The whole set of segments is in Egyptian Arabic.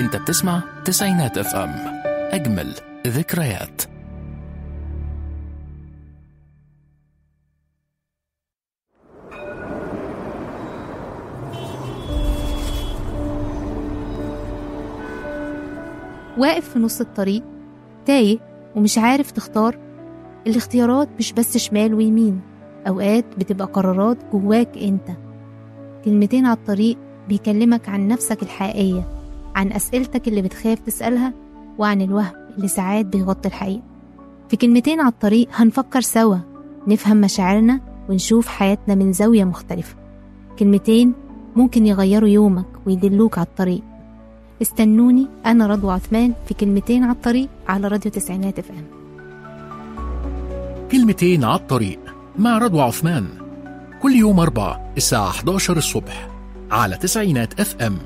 انت بتسمع تسعينات اف ام اجمل ذكريات واقف في نص الطريق تايه ومش عارف تختار الاختيارات مش بس شمال ويمين أوقات بتبقى قرارات جواك أنت كلمتين على الطريق بيكلمك عن نفسك الحقيقية عن أسئلتك اللي بتخاف تسألها وعن الوهم اللي ساعات بيغطي الحقيقة في كلمتين على الطريق هنفكر سوا نفهم مشاعرنا ونشوف حياتنا من زاوية مختلفة كلمتين ممكن يغيروا يومك ويدلوك على الطريق استنوني أنا رضوى عثمان في كلمتين على الطريق على راديو تسعينات اف ام كلمتين على الطريق مع رضوى عثمان كل يوم أربع الساعة 11 الصبح على تسعينات اف ام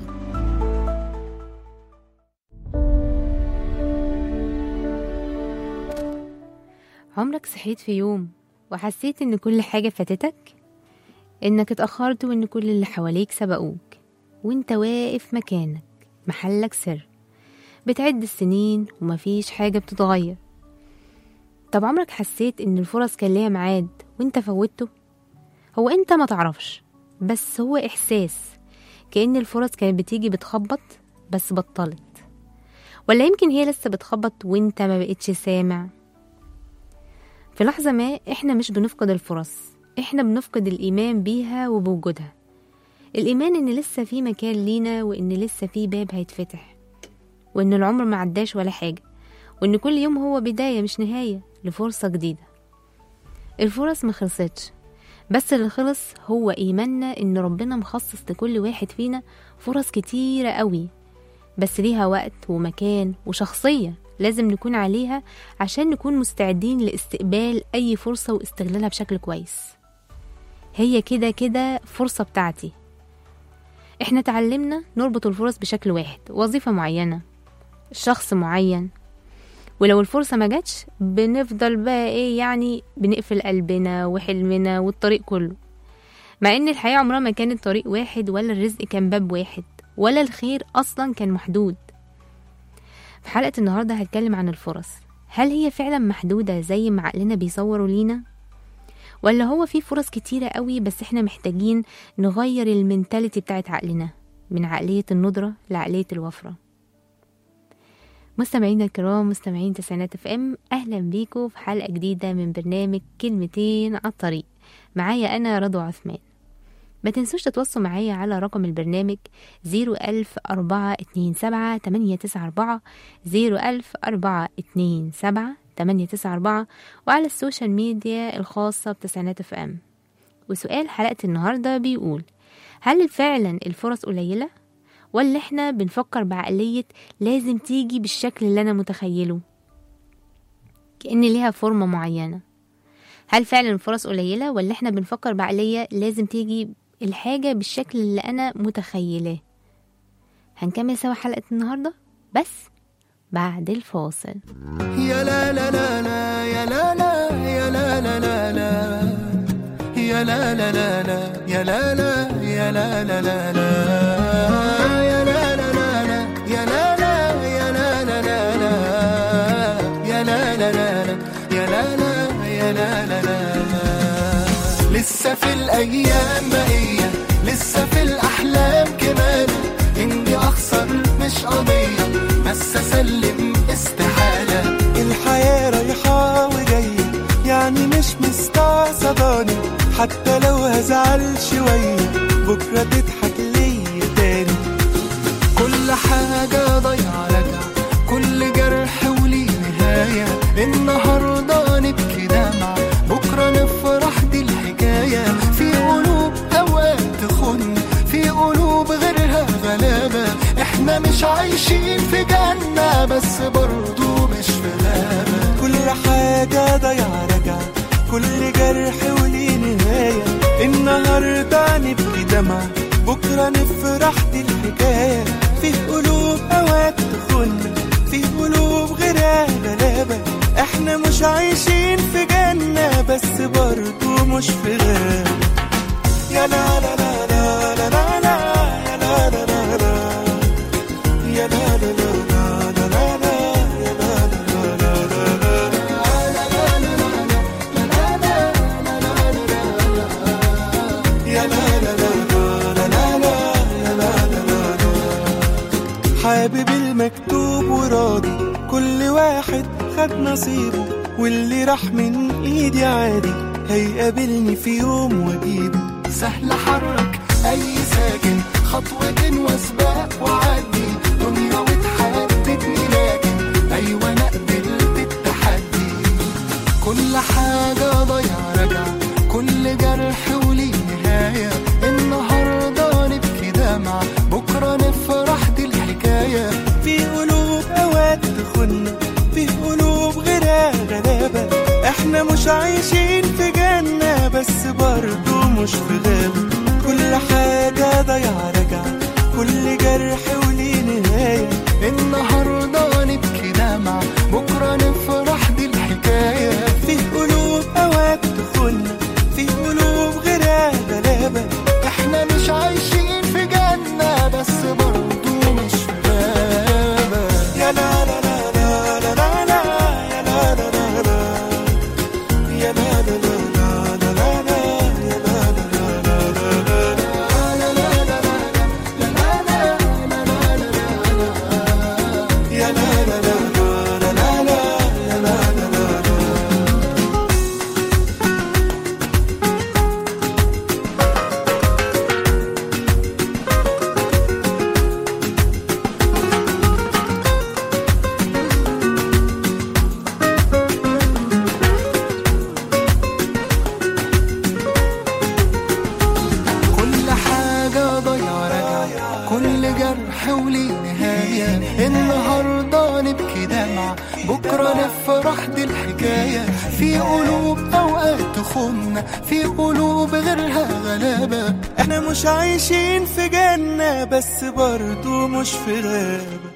عمرك صحيت في يوم وحسيت إن كل حاجة فاتتك؟ إنك اتأخرت وإن كل اللي حواليك سبقوك وإنت واقف مكانك محلك سر بتعد السنين ومفيش حاجة بتتغير طب عمرك حسيت إن الفرص كان ليها ميعاد وإنت فوتته؟ هو إنت ما تعرفش بس هو إحساس كأن الفرص كانت بتيجي بتخبط بس بطلت ولا يمكن هي لسه بتخبط وإنت ما بقتش سامع في لحظة ما إحنا مش بنفقد الفرص إحنا بنفقد الإيمان بيها وبوجودها الإيمان إن لسه في مكان لينا وإن لسه في باب هيتفتح وإن العمر ما عداش ولا حاجة وإن كل يوم هو بداية مش نهاية لفرصة جديدة الفرص ما خلصتش بس اللي خلص هو إيماننا إن ربنا مخصص لكل واحد فينا فرص كتيرة قوي بس ليها وقت ومكان وشخصية لازم نكون عليها عشان نكون مستعدين لاستقبال أي فرصة واستغلالها بشكل كويس هي كده كده فرصة بتاعتي احنا اتعلمنا نربط الفرص بشكل واحد وظيفة معينة شخص معين ولو الفرصة ما جاتش بنفضل بقى ايه يعني بنقفل قلبنا وحلمنا والطريق كله مع ان الحياة عمرها ما كانت طريق واحد ولا الرزق كان باب واحد ولا الخير اصلا كان محدود في حلقة النهاردة هتكلم عن الفرص هل هي فعلا محدودة زي ما عقلنا بيصوروا لينا ولا هو في فرص كتيرة قوي بس احنا محتاجين نغير المنتاليتي بتاعت عقلنا من عقلية الندرة لعقلية الوفرة مستمعينا الكرام مستمعين تسعينات اف ام اهلا بيكم في حلقة جديدة من برنامج كلمتين على الطريق معايا انا رضوى عثمان ما تنسوش تتواصلوا معايا على رقم البرنامج زيرو ألف أربعة اتنين سبعة تمانية تسعة أربعة زيرو ألف أربعة اتنين سبعة تمانية تسعة أربعة وعلى السوشيال ميديا الخاصة بتسعينات اف ام وسؤال حلقة النهاردة بيقول هل فعلا الفرص قليلة ولا احنا بنفكر بعقلية لازم تيجي بالشكل اللي أنا متخيله كأن ليها فورمة معينة هل فعلا الفرص قليلة ولا احنا بنفكر بعقلية لازم تيجي الحاجة بالشكل اللي أنا متخيلاه هنكمل سوا حلقة النهاردة بس بعد الفاصل يا لا لا لا لا يا لا لا يا لا لا لا لا يا لا لا لا لا يا لا لا يا لا لا لا لا يا لا لا لا لا يا لا لا يا لا لا لا لا يا لا لا لا لا يا لا لا يا لا لا لا لا لسه في الايام بقيه لسه في الاحلام كمان اني اخسر مش قضيه بس اسلم استحاله الحياة رايحة وجاية يعني مش مستعصباني حتى لو هزعل شوية بكرة تضحك ليا تاني كل حاجة ضايعة راجعة كل جرح وليه نهاية النهاردة نبكي دمعة بكرة نفرح دي الحكاية في قلوب أوقات تخن في قلوب غيرها غلابة احنا مش عايشين في جنة بس برضو مش في غابة كل حاجة ضايعة راجعة كل جرح وليه نهاية النهاردة نبكي دمعة بكرة نفرح دي الحكاية في قلوب أوقات تخن في قلوب غيرها غلابة احنا مش عايشين في جنة بس برضو مش في غابة يا لا لا لا لا لا لا لا يا لا لا لا لا يا لا لا يا لا لا لا لا لا لا لا لا لا لا حابب المكتوب وراضي كل واحد خد نصيبه واللي راح من ايدي عادي هيقابلني في يوم واجيبه سهل حرك اي ساكن خطوة وسباق وعدي دنيا وتحددني لكن ايوه انا قبلت التحدي كل حاجة ضيع رجع كل جرح وليه نهاية النهاردة نبكي دمع بكرة نفرح دي الحكاية في قلوب اوقات تخن في قلوب غيرها غلابة احنا مش عايشين في جنة بس برضو مش في غابة كل حاجة ضيع رجع كل جرح وليه نهاية النهاردة نبكي دمع بكرة نفرح دي الحكاية في قلوب اوقات تخن في قلوب غيرها غلابة احنا مش عايشين في جنة بس برضو مش في غابة يا لا لا لا لا لا لا لا يا لا لا لا لا يا لا لا لا لا لا لا لا يا لا لا لا لا لا لا يا لا لا لا لا لا لا يا لا لا لا لا كل حاجة ضيع رجع كل جرح وليه نهاية النهاردة نبكي دمع بكرة نفرح دي الحكاية في قلوب أوقات تخن في قلوب غيرها غلابة احنا مش عايشين في جنة بس برضو مش في غابة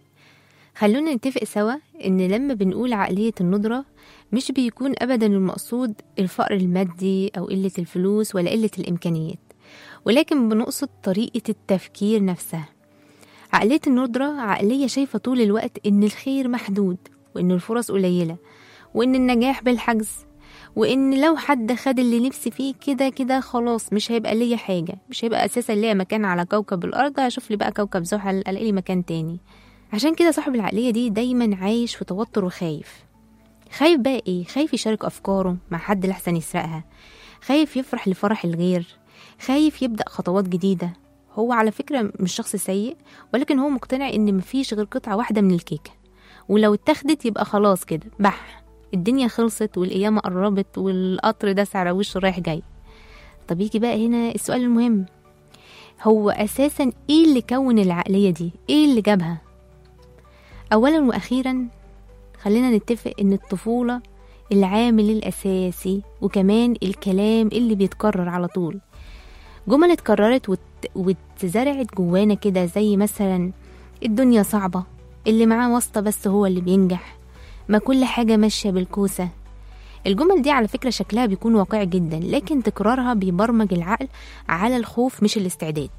خلونا نتفق سوا إن لما بنقول عقلية الندرة مش بيكون أبدا المقصود الفقر المادي أو قلة الفلوس ولا قلة الإمكانيات ولكن بنقصد طريقة التفكير نفسها عقلية الندرة عقلية شايفة طول الوقت إن الخير محدود وإن الفرص قليلة وإن النجاح بالحجز وإن لو حد خد اللي نفسي فيه كده كده خلاص مش هيبقى ليا حاجة مش هيبقى أساسا ليا مكان على كوكب الأرض هشوف لي بقى كوكب زحل ألاقي لي مكان تاني عشان كده صاحب العقلية دي دايما عايش في توتر وخايف خايف بقى ايه خايف يشارك أفكاره مع حد لحسن يسرقها خايف يفرح لفرح الغير خايف يبدأ خطوات جديدة هو على فكرة مش شخص سيء ولكن هو مقتنع ان مفيش غير قطعة واحدة من الكيكة ولو اتاخدت يبقى خلاص كده بح الدنيا خلصت والقيامة قربت والقطر داس على وشه رايح جاي طب يجي بقى هنا السؤال المهم هو أساسا ايه اللي كون العقلية دي ايه اللي جابها أولا وأخيرا خلينا نتفق إن الطفولة العامل الأساسي وكمان الكلام اللي بيتكرر على طول جمل اتكررت وات... واتزرعت جوانا كده زي مثلا الدنيا صعبة اللي معاه واسطة بس هو اللي بينجح ما كل حاجة ماشية بالكوسة الجمل دي على فكرة شكلها بيكون واقعي جدا لكن تكرارها بيبرمج العقل على الخوف مش الاستعداد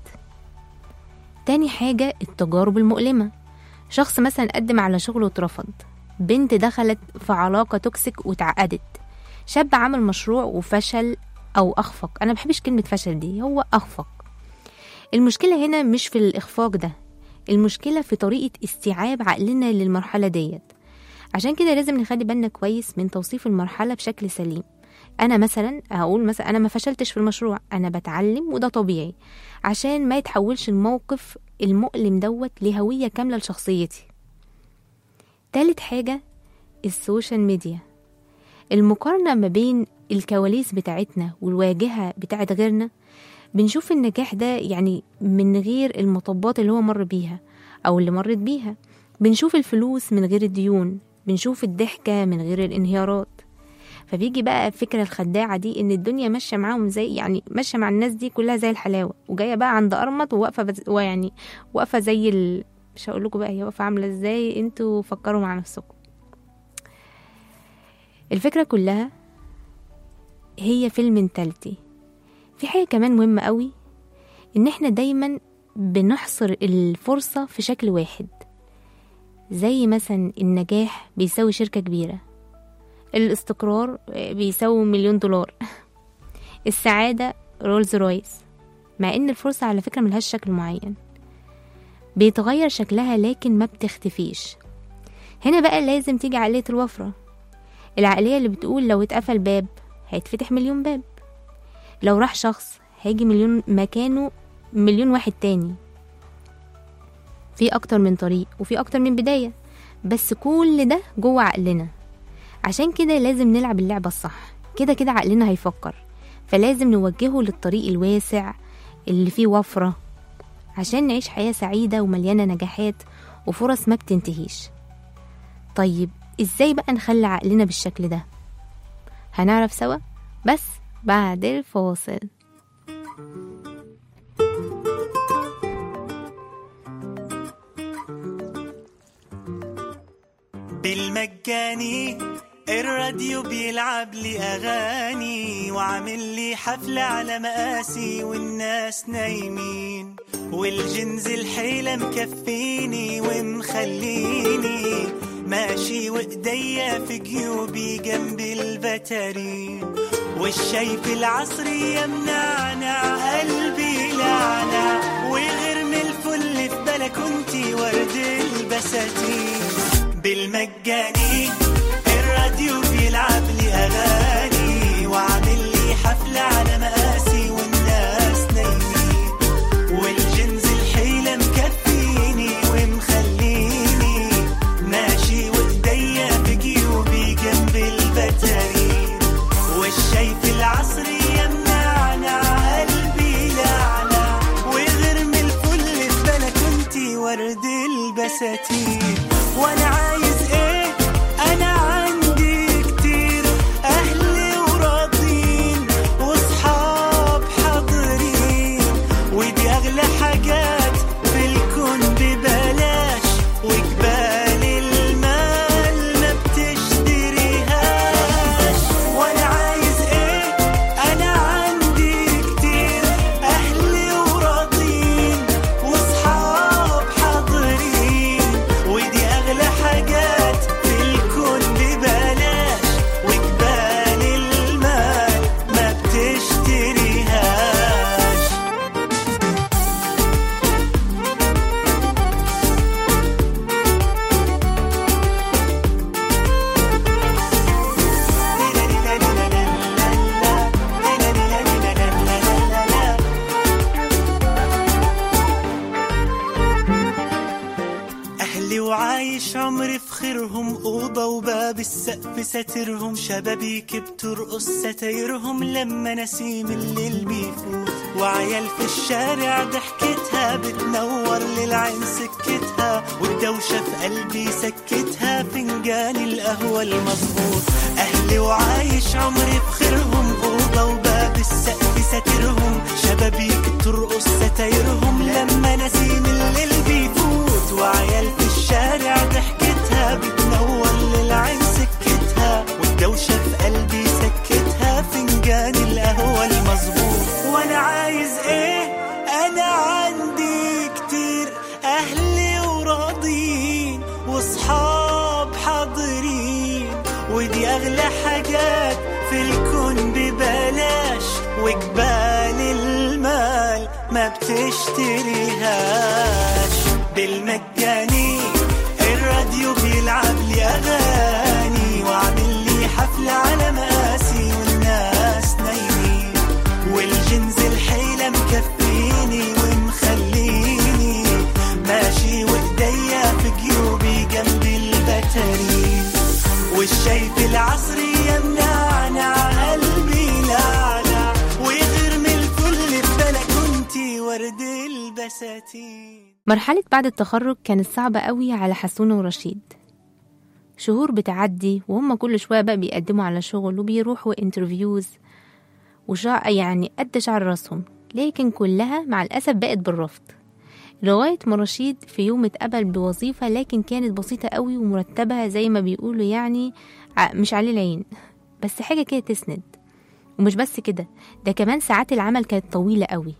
تاني حاجة التجارب المؤلمة شخص مثلا قدم على شغل واترفض بنت دخلت في علاقة توكسيك واتعقدت شاب عمل مشروع وفشل أو أخفق أنا بحبش كلمة فشل دي هو أخفق المشكلة هنا مش في الإخفاق ده المشكلة في طريقة استيعاب عقلنا للمرحلة ديت عشان كده لازم نخلي بالنا كويس من توصيف المرحلة بشكل سليم أنا مثلا هقول مثلا أنا ما فشلتش في المشروع أنا بتعلم وده طبيعي عشان ما يتحولش الموقف المؤلم دوت لهوية كاملة لشخصيتي تالت حاجة السوشيال ميديا المقارنة ما بين الكواليس بتاعتنا والواجهة بتاعت غيرنا بنشوف النجاح ده يعني من غير المطبات اللي هو مر بيها أو اللي مرت بيها بنشوف الفلوس من غير الديون بنشوف الضحكة من غير الانهيارات فبيجي بقى الفكرة الخداعة دي إن الدنيا ماشية معاهم زي يعني ماشية مع الناس دي كلها زي الحلاوة وجاية بقى عند أرمط وواقفة بز... ويعني واقفة زي ال... مش هقول لكم بقى هي واقفة عاملة ازاي انتوا فكروا مع نفسكم الفكرة كلها هي في المنتاليتي في حاجة كمان مهمة قوي ان احنا دايما بنحصر الفرصة في شكل واحد زي مثلا النجاح بيساوي شركة كبيرة الاستقرار بيساوي مليون دولار السعادة رولز رويس مع ان الفرصة على فكرة ملهاش شكل معين بيتغير شكلها لكن ما بتختفيش هنا بقى لازم تيجي عقلية الوفرة العقلية اللي بتقول لو اتقفل باب هيتفتح مليون باب لو راح شخص هيجي مليون مكانه مليون واحد تاني في أكتر من طريق وفي أكتر من بداية بس كل ده جوه عقلنا عشان كده لازم نلعب اللعبة الصح كده كده عقلنا هيفكر فلازم نوجهه للطريق الواسع اللي فيه وفرة عشان نعيش حياة سعيدة ومليانة نجاحات وفرص ما بتنتهيش طيب ازاي بقى نخلي عقلنا بالشكل ده هنعرف سوا بس بعد الفاصل بالمجاني الراديو بيلعب لي اغاني وعامل لي حفلة على مقاسي والناس نايمين والجنز الحيلة مكفيني ومخليني ماشي وايديا في جيوبي جنب البتارين والشاي في العصرية منعنع قلبي لعنع وغير من الفل في بلكونتي ورد البساتين بالمجاني الراديو بيلعب لي اغاني وعامل لي حفله على مقاسي والناس نايمين والجنز الحيله مكفيني ومخليني ماشي وايديا في جيوبي جنب البتارين والشاي في العصرية منعنع قلبي لعنع وغير من الفل في بلكونتي ورد البساتين وانا عايز ايه انا عندي كتير اهلي وراضين واصحاب حاضرين ودي اغلى حاجات في الكون ببلاش وجبال المال ما بتشتريهاش وانا عايز ايه انا عندي كتير اهلي وراضين واصحاب حاضرين ودي اغلى حاجات في الكون ببلاش وجبال المال ما بتشتريهاش أهلي وعايش عمري في خيرهم أوضة وباب السقف ساترهم شبابيك بترقص ستايرهم لما نسيم الليل بيفوت وعيال في الشارع ضحكتها بتنور للعين سكتها والدوشة في قلبي سكتها فنجان القهوة المظبوط أهلي وعايش عمري في خيرهم أوضة وباب السقف ساترهم شبابيك ترقص ستايرهم لما نسيم الليل بيفوت وعيال في الشارع ضحكتها بتنور للعين سكتها والدوشة في قلبي سكتها فنجان القهوة المظبوط وانا عايز ايه انا عندي كتير اهلي وراضين واصحاب حاضرين ودي اغلى حاجات في الكون ببلاش وجبال المال ما بتشتريهاش بالمجاني الراديو بيلعب لي اغاني وعامل لي حفله على مقاسي والناس نايمين والجنز الحيله مكفيني ومخليني ماشي وايديا في جيوبي جنب البتارين والشاي في العصرية منعنع قلبي لعنع وغير من الفل في بلكونتي ورد البساتين مرحلة بعد التخرج كانت صعبة قوي على حسونة ورشيد شهور بتعدي وهم كل شوية بقى بيقدموا على شغل وبيروحوا انترفيوز وشع يعني قد شعر راسهم لكن كلها مع الأسف بقت بالرفض لغاية ما رشيد في يوم اتقبل بوظيفة لكن كانت بسيطة قوي ومرتبة زي ما بيقولوا يعني ع- مش عليه العين بس حاجة كده تسند ومش بس كده ده كمان ساعات العمل كانت طويلة قوي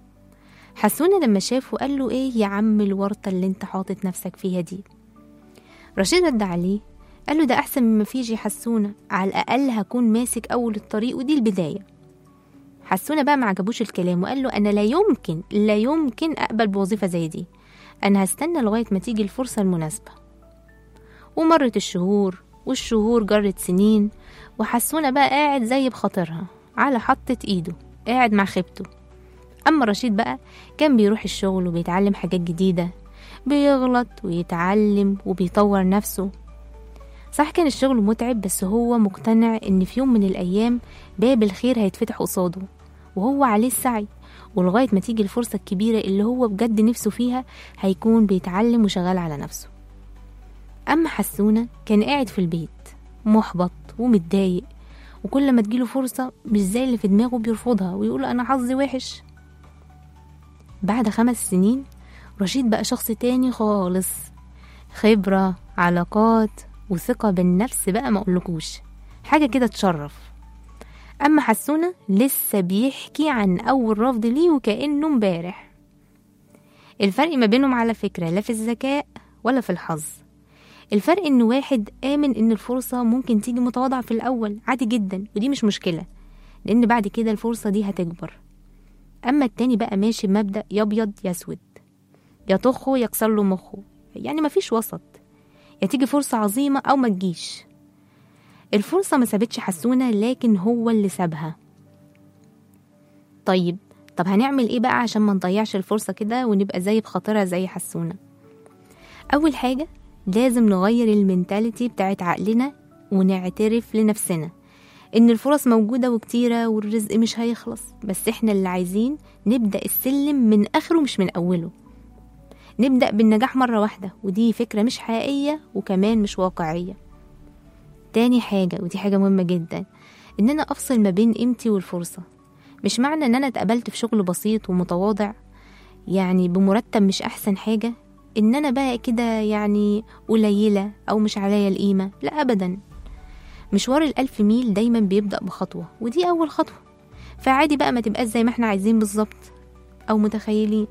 حسونة لما شافه قال له ايه يا عم الورطة اللي انت حاطط نفسك فيها دي رشيد رد عليه قال له ده احسن مما فيش يا حسونة على الاقل هكون ماسك اول الطريق ودي البداية حسونة بقى ما عجبوش الكلام وقال له أنا لا يمكن لا يمكن أقبل بوظيفة زي دي أنا هستنى لغاية ما تيجي الفرصة المناسبة ومرت الشهور والشهور جرت سنين وحسونة بقى قاعد زي بخاطرها على حطة إيده قاعد مع خيبته أما رشيد بقى كان بيروح الشغل وبيتعلم حاجات جديدة بيغلط ويتعلم وبيطور نفسه صح كان الشغل متعب بس هو مقتنع إن في يوم من الأيام باب الخير هيتفتح قصاده وهو عليه السعي ولغاية ما تيجي الفرصة الكبيرة اللي هو بجد نفسه فيها هيكون بيتعلم وشغال على نفسه أما حسونة كان قاعد في البيت محبط ومتضايق وكل ما تجيله فرصة مش زي اللي في دماغه بيرفضها ويقول أنا حظي وحش بعد خمس سنين رشيد بقى شخص تاني خالص خبرة علاقات وثقة بالنفس بقى ما أقولكوش حاجة كده تشرف أما حسونة لسه بيحكي عن أول رفض ليه وكأنه امبارح الفرق ما بينهم على فكرة لا في الذكاء ولا في الحظ الفرق إن واحد آمن إن الفرصة ممكن تيجي متواضعة في الأول عادي جدا ودي مش مشكلة لأن بعد كده الفرصة دي هتكبر أما التاني بقى ماشي بمبدأ يا أبيض يا أسود يا طخه يكسر له مخه يعني مفيش وسط يا تيجي فرصة عظيمة أو ما تجيش الفرصة ما سابتش حسونة لكن هو اللي سابها طيب طب هنعمل ايه بقى عشان ما نضيعش الفرصة كده ونبقى زي بخاطرها زي حسونة أول حاجة لازم نغير المنتاليتي بتاعت عقلنا ونعترف لنفسنا إن الفرص موجودة وكتيرة والرزق مش هيخلص بس إحنا اللي عايزين نبدأ السلم من آخره مش من أوله نبدأ بالنجاح مرة واحدة ودي فكرة مش حقيقية وكمان مش واقعية تاني حاجة ودي حاجة مهمة جدا إن أنا أفصل ما بين قيمتي والفرصة مش معنى إن أنا اتقبلت في شغل بسيط ومتواضع يعني بمرتب مش أحسن حاجة إن أنا بقى كده يعني قليلة أو مش عليا القيمة لا أبدا مشوار الألف ميل دايما بيبدأ بخطوة ودي أول خطوة فعادي بقى ما تبقاش زي ما احنا عايزين بالظبط أو متخيلين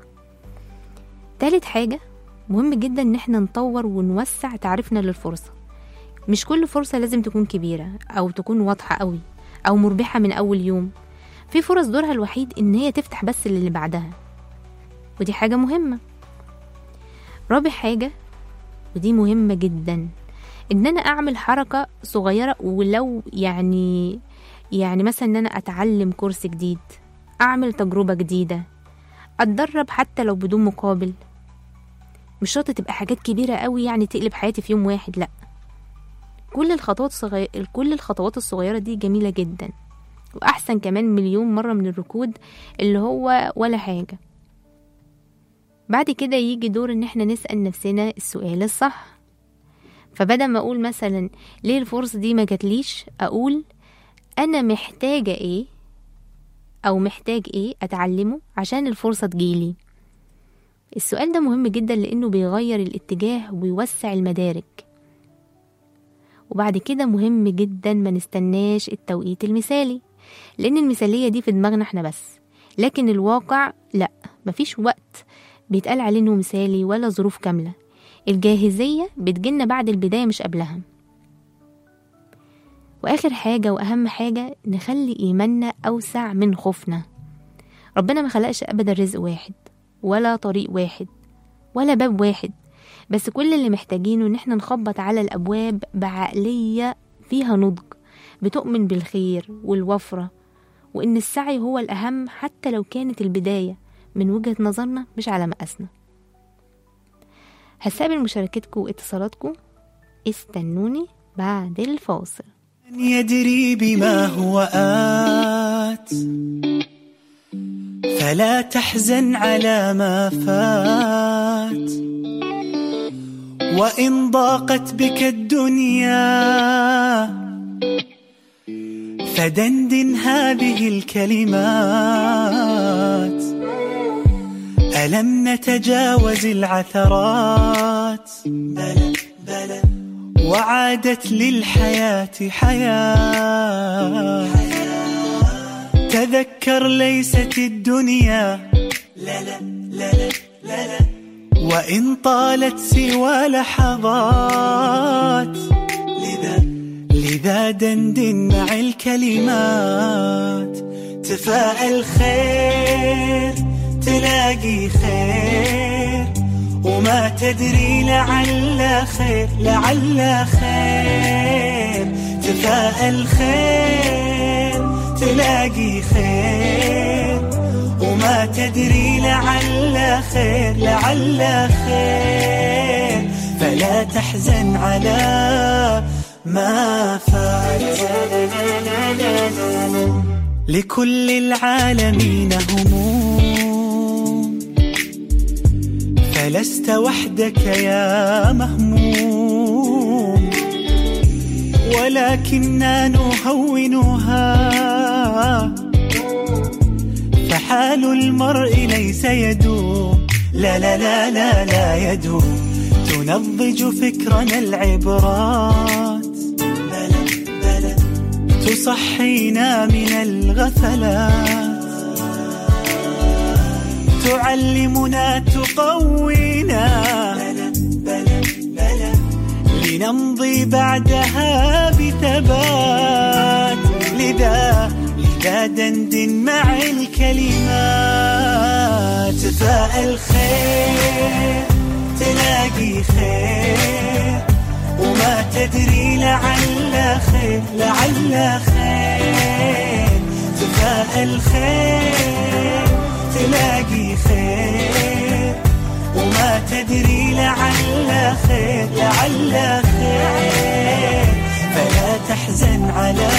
تالت حاجة مهم جدا إن احنا نطور ونوسع تعريفنا للفرصة مش كل فرصة لازم تكون كبيرة أو تكون واضحة قوي أو مربحة من أول يوم في فرص دورها الوحيد إن هي تفتح بس للي بعدها ودي حاجة مهمة رابع حاجة ودي مهمة جدا إن أنا أعمل حركة صغيرة ولو يعني يعني مثلا إن أنا أتعلم كورس جديد أعمل تجربة جديدة أتدرب حتى لو بدون مقابل مش شرط تبقى حاجات كبيرة قوي يعني تقلب حياتي في يوم واحد لأ كل الخطوات الصغيرة كل الخطوات الصغيرة دي جميلة جدا وأحسن كمان مليون مرة من الركود اللي هو ولا حاجة بعد كده يجي دور إن احنا نسأل نفسنا السؤال الصح فبدل ما أقول مثلا ليه الفرصة دي ما جاتليش أقول أنا محتاجة إيه أو محتاج إيه أتعلمه عشان الفرصة تجيلي السؤال ده مهم جدا لأنه بيغير الاتجاه ويوسع المدارك وبعد كده مهم جدا ما نستناش التوقيت المثالي لأن المثالية دي في دماغنا احنا بس لكن الواقع لأ مفيش وقت بيتقال عليه انه مثالي ولا ظروف كاملة الجاهزية بتجيلنا بعد البداية مش قبلها وآخر حاجة وأهم حاجة نخلي إيماننا أوسع من خوفنا ربنا ما خلقش أبدا رزق واحد ولا طريق واحد ولا باب واحد بس كل اللي محتاجينه إن احنا نخبط على الأبواب بعقلية فيها نضج بتؤمن بالخير والوفرة وإن السعي هو الأهم حتى لو كانت البداية من وجهة نظرنا مش على مقاسنا هستقبل مشاركتكم واتصالاتكم استنوني بعد الفاصل من يدري بما هو آت فلا تحزن على ما فات وإن ضاقت بك الدنيا فدندن هذه الكلمات ألم نتجاوز العثرات بلى بلى وعادت للحياة حياة تذكر ليست الدنيا لا لا لا لا لا لا وإن طالت سوى لحظات لذا لذا دندن مع الكلمات تفائل خير تلاقي خير وما تدري لعل خير لعل خير تفائل خير تلاقي خير وما تدري لعل خير لعل خير فلا تحزن على ما فات لكل العالمين هموم فلست وحدك يا مهموم ولكننا نهونها فحال المرء ليس يدوم لا لا لا لا لا يدوم تنضج فكرنا العبرات بلى بلى تصحينا من الغفلات تعلمنا تقوينا بلى بلى بلى لنمضي بعدها بثبات لذا لذا دندن مع الكلمات تفائل خير تلاقي خير وما تدري لعل خير لعل خير تفائل خير تلاقي خير وما تدري لعل خير لعل خير فلا تحزن على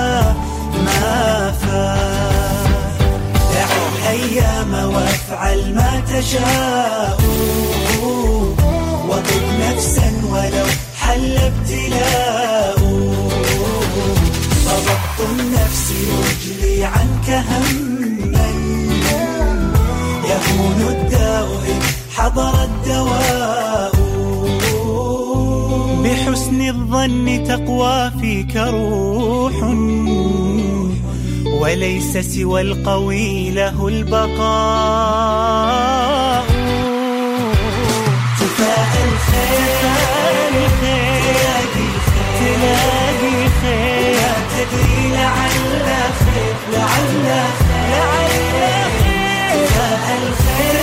ما فات دع الأيام وافعل ما تشاء وطب نفسا ولو حل ابتلاء فضبط النفس يجلي عنك هما يهون الداء إن حضر الدواء بحسن الظن تقوى فيك روح وليس سوى القوي له البقاء تفائل خير تلاقي خير تلاقي خير لا تدري لعل خير لعل خير تفائل خير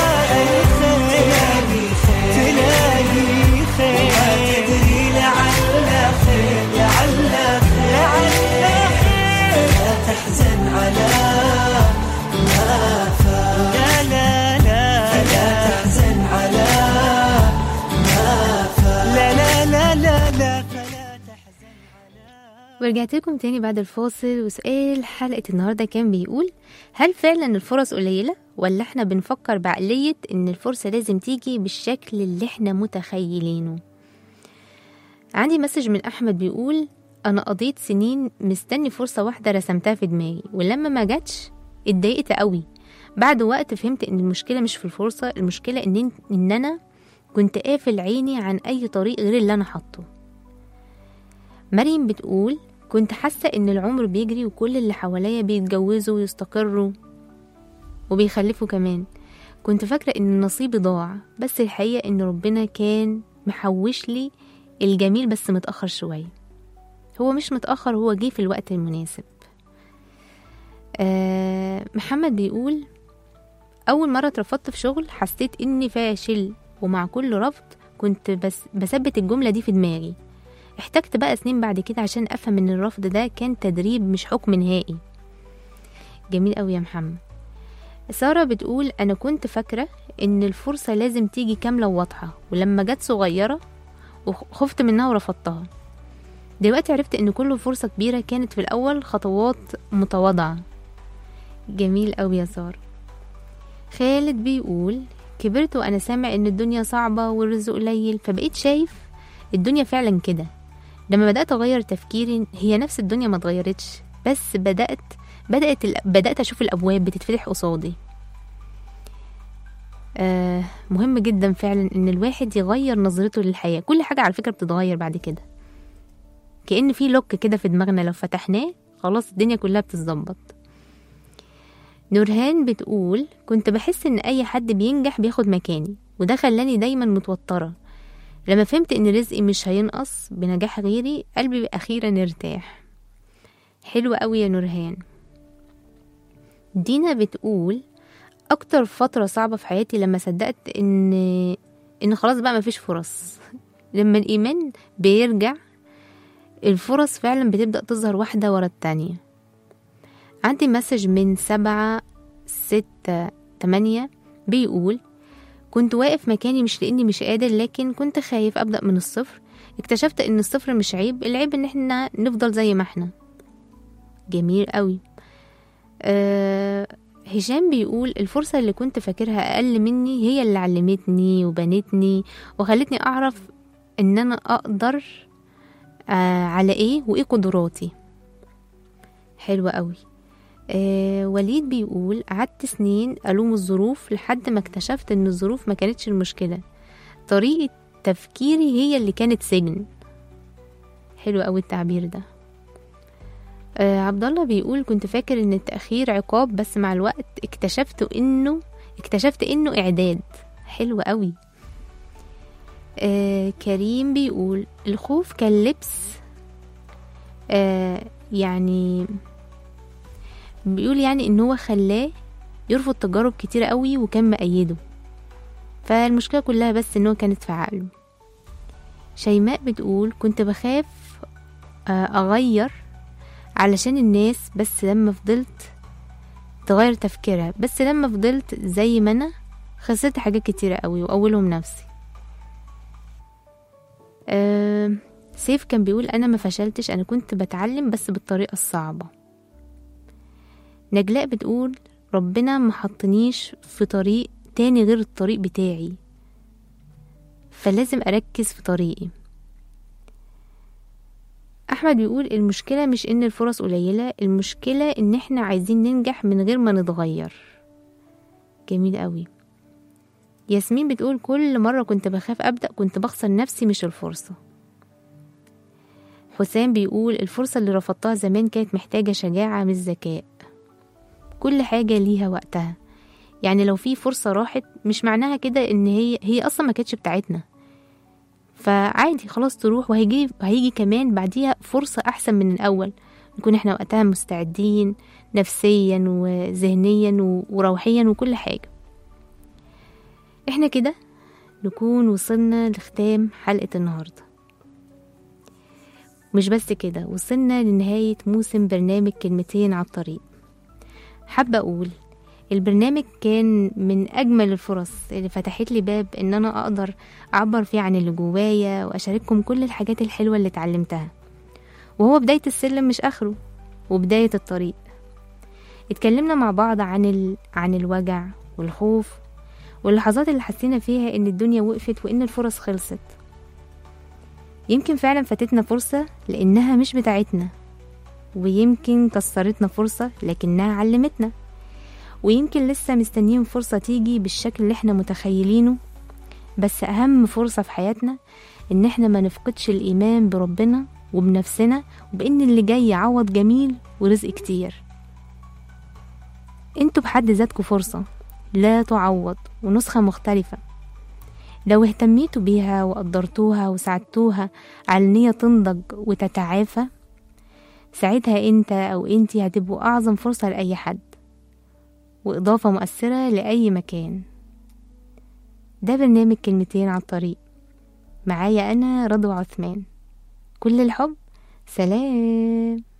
تلاقي خير تلاقي خير لا تدري لعل خير لعل خير لا تحزن على ما فات لا لا لا فلا تحزن على ما فات لا لا لا لا لا فلا تحزن ورجعت لكم تاني بعد الفاصل وسؤال حلقة النهاردة كان بيقول هل فعلا الفرص قليلة ولا احنا بنفكر بعقلية ان الفرصة لازم تيجي بالشكل اللي احنا متخيلينه عندي مسج من أحمد بيقول أنا قضيت سنين مستني فرصة واحدة رسمتها في دماغي ولما ما جاتش اتضايقت قوي بعد وقت فهمت ان المشكلة مش في الفرصة المشكلة ان, إن أنا كنت قافل عيني عن أي طريق غير اللي أنا حاطه مريم بتقول كنت حاسة إن العمر بيجري وكل اللي حواليا بيتجوزوا ويستقروا وبيخلفوا كمان كنت فاكرة إن نصيبي ضاع بس الحقيقة إن ربنا كان محوش لي الجميل بس متأخر شوية هو مش متأخر هو جه في الوقت المناسب آه محمد بيقول أول مرة اترفضت في شغل حسيت إني فاشل ومع كل رفض كنت بس بثبت الجملة دي في دماغي احتجت بقى سنين بعد كده عشان أفهم إن الرفض ده كان تدريب مش حكم نهائي جميل أوي يا محمد سارة بتقول أنا كنت فاكرة إن الفرصة لازم تيجي كاملة وواضحة ولما جت صغيرة وخفت منها ورفضتها دلوقتي عرفت إن كل فرصة كبيرة كانت في الأول خطوات متواضعة جميل أوي يا سارة خالد بيقول كبرت وأنا سامع إن الدنيا صعبة والرزق قليل فبقيت شايف الدنيا فعلا كده لما بدأت أغير تفكيري هي نفس الدنيا ما اتغيرتش بس بدأت بدأت ال... بدأت أشوف الأبواب بتتفتح قصادي آه مهم جدا فعلا إن الواحد يغير نظرته للحياة كل حاجة على فكرة بتتغير بعد كده كأن في لوك كده في دماغنا لو فتحناه خلاص الدنيا كلها بتتظبط نورهان بتقول كنت بحس ان اي حد بينجح بياخد مكاني وده خلاني دايما متوترة لما فهمت ان رزقي مش هينقص بنجاح غيري قلبي اخيرا ارتاح حلو قوي يا نورهان دينا بتقول اكتر فترة صعبة في حياتي لما صدقت ان ان خلاص بقى مفيش فرص لما الايمان بيرجع الفرص فعلا بتبدأ تظهر واحدة ورا التانية عندي مسج من سبعة ستة تمانية بيقول كنت واقف مكاني مش لاني مش قادر لكن كنت خايف ابدأ من الصفر اكتشفت ان الصفر مش عيب العيب ان احنا نفضل زي ما احنا جميل قوي أه هشام بيقول الفرصة اللي كنت فاكرها أقل مني هي اللي علمتني وبنتني وخلتني أعرف إن أنا أقدر آه على إيه وإيه قدراتي حلوة قوي آه وليد بيقول قعدت سنين ألوم الظروف لحد ما اكتشفت إن الظروف ما كانتش المشكلة طريقة تفكيري هي اللي كانت سجن حلو قوي التعبير ده آه عبد الله بيقول كنت فاكر ان التأخير عقاب بس مع الوقت اكتشفت انه اكتشفت انه اعداد حلو قوي آه كريم بيقول الخوف كان لبس آه يعني بيقول يعني ان هو خلاه يرفض تجارب كتيرة قوي وكان مأيده فالمشكلة كلها بس ان هو كانت في عقله شيماء بتقول كنت بخاف آه اغير علشان الناس بس لما فضلت تغير تفكيرها بس لما فضلت زي ما انا خسرت حاجات كتيرة قوي واولهم نفسي أه سيف كان بيقول انا ما فشلتش انا كنت بتعلم بس بالطريقة الصعبة نجلاء بتقول ربنا ما حطنيش في طريق تاني غير الطريق بتاعي فلازم اركز في طريقي احمد بيقول المشكله مش ان الفرص قليله المشكله ان احنا عايزين ننجح من غير ما نتغير جميل قوي ياسمين بتقول كل مره كنت بخاف ابدا كنت بخسر نفسي مش الفرصه حسام بيقول الفرصه اللي رفضتها زمان كانت محتاجه شجاعه مش ذكاء كل حاجه ليها وقتها يعني لو في فرصه راحت مش معناها كده ان هي هي اصلا ما كانتش بتاعتنا فعادي خلاص تروح وهيجي هيجي كمان بعديها فرصة أحسن من الأول نكون احنا وقتها مستعدين نفسيا وذهنيا وروحيا وكل حاجة احنا كده نكون وصلنا لختام حلقة النهاردة مش بس كده وصلنا لنهاية موسم برنامج كلمتين على الطريق حابة أقول البرنامج كان من أجمل الفرص اللي فتحت لي باب إن أنا أقدر أعبر فيه عن اللي جوايا وأشارككم كل الحاجات الحلوة اللي اتعلمتها وهو بداية السلم مش آخره وبداية الطريق اتكلمنا مع بعض عن ال... عن الوجع والخوف واللحظات اللي حسينا فيها إن الدنيا وقفت وإن الفرص خلصت يمكن فعلا فاتتنا فرصة لأنها مش بتاعتنا ويمكن كسرتنا فرصة لكنها علمتنا ويمكن لسه مستنيين فرصة تيجي بالشكل اللي احنا متخيلينه بس أهم فرصة في حياتنا إن احنا ما نفقدش الإيمان بربنا وبنفسنا وبإن اللي جاي عوض جميل ورزق كتير انتوا بحد ذاتكم فرصة لا تعوض ونسخة مختلفة لو اهتميتوا بيها وقدرتوها وساعدتوها على ان هي تنضج وتتعافى ساعتها انت او انتي هتبقوا اعظم فرصة لأي حد وإضافة مؤثرة لأي مكان ده برنامج كلمتين على الطريق معايا أنا رضوى عثمان كل الحب سلام